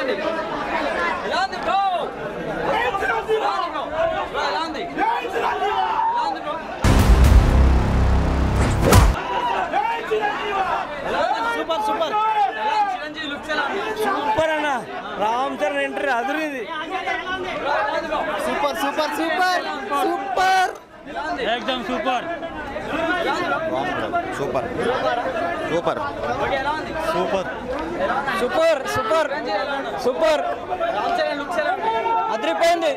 ఉంది ఎలా ఉంది బ్రో ఎలా ఉంది బ్రో బ్రో ఎలా ఉంది ఎలా ఉంది బ్రో సూపర్ సూపర్ ఎలా ఉంది చిరంజీవి లుక్స్ ఎలా ఉంది సూపర్ అన్న రామ్ చరణ్ ఎంట్రీ అదిరింది బ్రో ఎలా ఉంది bro super super super super ఎలా ఉంది ఎక్దమ్ సూపర్ ఎలా ఉంది బ్రో సూపర్ సూపర్ ఓకే ఎలా ఉంది సూపర్ సూపర్ సూపర్ చిరంజీవి ఎలా ఉన్నారు సూపర్ రామ్ చరణ్ లుక్స్ ఎలా ఉంది అదిరిపోయింది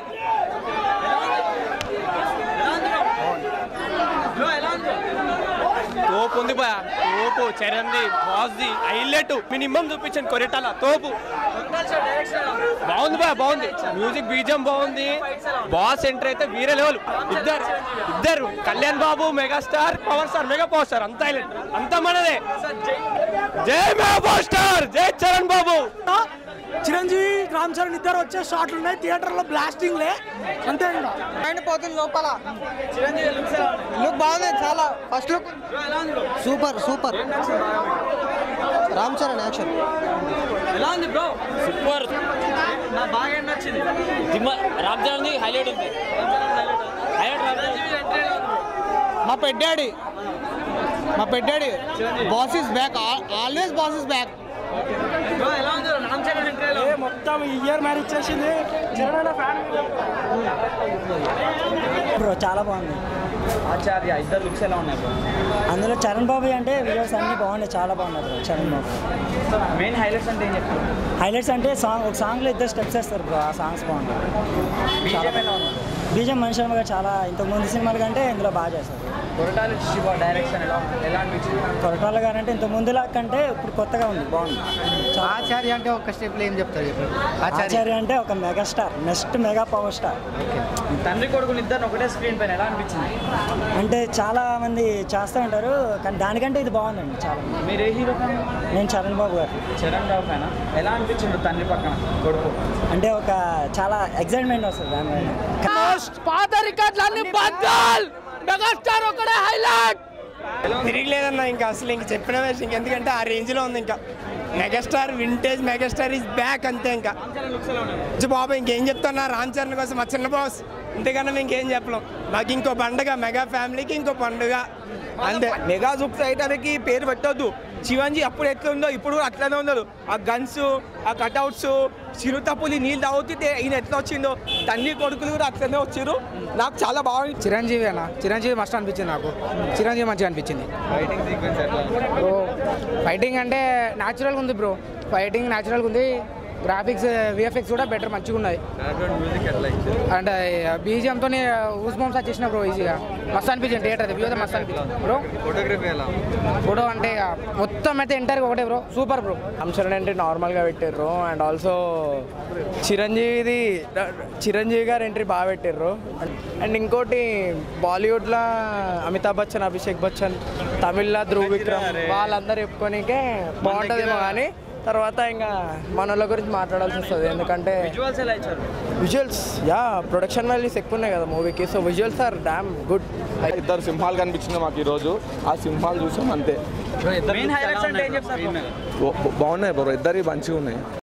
ఎలా ఉంది బ్రో బ్రో ఎలా ఉంది తోపు ఉంది బా తోపు చరణ్ది బాస్ది హైలైట్ మినిమం చూపించండి కొరిటాల తోపు కొట్టాల్సిన డైరెక్షన్ ఎలా ఉంది బాగుంది బా బాగుంది మ్యూజిక్ బీజం బాగుంది బాస్ ఎంటర్ అయితే వీరే లెవెల్ ఇద్దరు ఇద్దరు Kalyan Babu megastar power star mega power star అంతా హైలైట్ అంతా మనదే సార్ జై జై మెగా పవర్ స్టార్ జై చరణ్ బాబు చిరంజీవి రామ్ చరణ్ ఇద్దరు వచ్చే షాట్లు ఉన్నాయి థియేటర్ లో బ్లాస్టింగ్ లే అంతే ఇంకా మైండ్ పోతుంది లోపల చిరంజీవి లుక్స్ ఎలా ఉంది లుక్ బాగుంది చాలా ఫస్ట్ లుక్ బ్రో ఎలా ఉంది బ్రో సూపర్ సూపర్ ఏం నచ్చింది బాగా మీకు? రామ్ చరణ్ యాక్షన్ ఎలా ఉంది బ్రో సూపర్ నా బాగా ఏం నచ్చింది రామ్ చరణ్ హైలైట్ ఉంది చిరంజీవి ఎంట్రీ ఎలా ఉంది బ్రో మా పెడ్డాడి మా పెడ్డాడి boss is back always boss is back bro ఎలా ఉంది బ్రో రామ్ చరణ్ ఎంట్రీ ఎలా ఉంది మొత్తం ఈ ఇయర్ మ్యారేజ్ చేసింది చరణ్ ఫ్యాన్ బ్రో చాలా బాగుంది ఆచార్య ఇద్దరు లుక్స్ ఎలా ఉన్నాయి బ్రో అందులో చరణ్ బాబు అంటే వీడియోస్ అన్నీ బాగున్నాయి చాలా బాగున్నాయి bro Charan Babu main highlights అంటే ఏం చెప్తారు హైలైట్స్ అంటే సాంగ్ ఒక సాంగ్లో ఇద్దరు స్టెప్స్ వేస్తారు బ్రో ఆ సాంగ్స్ బాగుంటాయి బీజం ఎలా ఉంది బీజం మనిషి శర్మ గారు చాలా ఇంతకు ముందు సినిమాల కంటే ఇందులో బాగా చేస్తారు కొరటాల శివ డైరెక్షన్ ఎలా ఉంది ఎలా అనిపించింది కొరటాల గారు అంటే ఇంత ముందులా కంటే ఇప్పుడు కొత్తగా ఉంది బాగుంది చాలా ఆచార్య అంటే ఒక స్టెప్ ఏం చెప్తారు చెప్పండి ఆచార్య ఆచార్య అంటే ఒక mega star next mega power star తండ్రి కొడుకుని ఇద్దరు ఒకటే స్క్రీన్ పైన ఎలా అనిపించింది అంటే చాలా మంది చేస్తూ ఉంటారు కానీ దానికంటే ఇది బాగుందండి చాలా మీరు ఏ హీరో ఫ్యాన్ నేను చరణ్ బాబు గారు చరణ్ రావు ఫ్యాన్ ఎలా అనిపించింది తండ్రి పక్కన కొడుకు అంటే ఒక చాలా ఎక్సైట్మెంట్ వస్తుంది దానివల్ల పాత రికార్డులన్నీ బద్దల్ మెగాస్టార్ ఒకడే హైలైట్ తిరిగిలేదన్న ఇంకా అసలు ఇంక చెప్పిన వేస్ట్ ఇంక ఎందుకంటే ఆ రేంజ్ లో ఉంది ఇంకా megastar vintage megastar is back అంతే ఇంకా చి బాబు ఇంకేం చెప్తున్నా రామ్ చరణ్ కోసం మా చిన్న బాస్ ఇంతకన్నా మేము ఇంకేం చెప్పలేం మాకు ఇంకో పండుగ మెగా ఫ్యామిలీకి ఇంకో పండుగ అంతే మెగా సూపర్ ఐటానికి పేరు పెట్టొద్దు శివాజీ అప్పుడు ఎట్లా ఉందో ఇప్పుడు కూడా అట్లానే ఉన్నారు ఆ గన్స్ ఆ కట్అవుట్స్ చిరుతపులి నీళ్ళు తాగుతుంటే ఈయన ఎట్లా వచ్చిందో తల్లి కొడుకులు కూడా అట్లనే వచ్చారు నాకు చాలా బాగుంది చిరంజీవి అన్న చిరంజీవి మస్ట్ అనిపించింది నాకు చిరంజీవి మంచిగా అనిపించింది ఫైటింగ్ సీక్వెన్స్ ఎట్లా బ్రో ఫైటింగ్ అంటే న్యాచురల్గా ఉంది బ్రో ఫైటింగ్ న్యాచురల్గా ఉంది గ్రాఫిక్స్ విఎఫ్ఎక్స్ కూడా బెటర్ మంచిగా ఉన్నాయి బ్యాక్గ్రౌండ్ మ్యూజిక్ ఎట్లా ఇచ్చారు అంటే బీజిఎంతో ఊస్ బాంబ్స్ వచ్చేసిన బ్రో ఈజీగా మస్తు అనిపించింది థియేటర్ అది వ్యూ అయితే మస్తు అనిపించింది బ్రో ఫోటోగ్రఫీ ఎలా ఫోటో అంటే ఇక మొత్తం అయితే ఎంటైర్గా ఒకటే బ్రో సూపర్ బ్రో అంశరణ ఎంట్రీ నార్మల్గా పెట్టారు అండ్ ఆల్సో చిరంజీవిది చిరంజీవి గారు ఎంట్రీ బాగా పెట్టారు అండ్ ఇంకోటి బాలీవుడ్లో అమితాబ్ బచ్చన్ అభిషేక్ బచ్చన్ తమిళ్లో ధ్రువ్ విక్రమ్ వాళ్ళందరూ చెప్పుకోనికే బాగుంటుందేమో కానీ తర్వాత ఇంకా మనోళ్ళ గురించి మాట్లాడాల్సి వస్తుంది ఎందుకంటే విజువల్స్ ఎలా ఇచ్చారు విజువల్స్ యా ప్రొడక్షన్ వాల్యూస్ ఎక్కువ ఉన్నాయి కదా మూవీకి so visuals are damn good ఇద్దరు సింహాలు కనిపించింది మాకు ఈరోజు ఆ సింహాలు చూసాం అంతే మెయిన్ హైలైట్స్ అంటే ఏం చెప్తారు బాగున్నాయి బ్రో ఇద్దరు మంచిగా ఉన్నాయి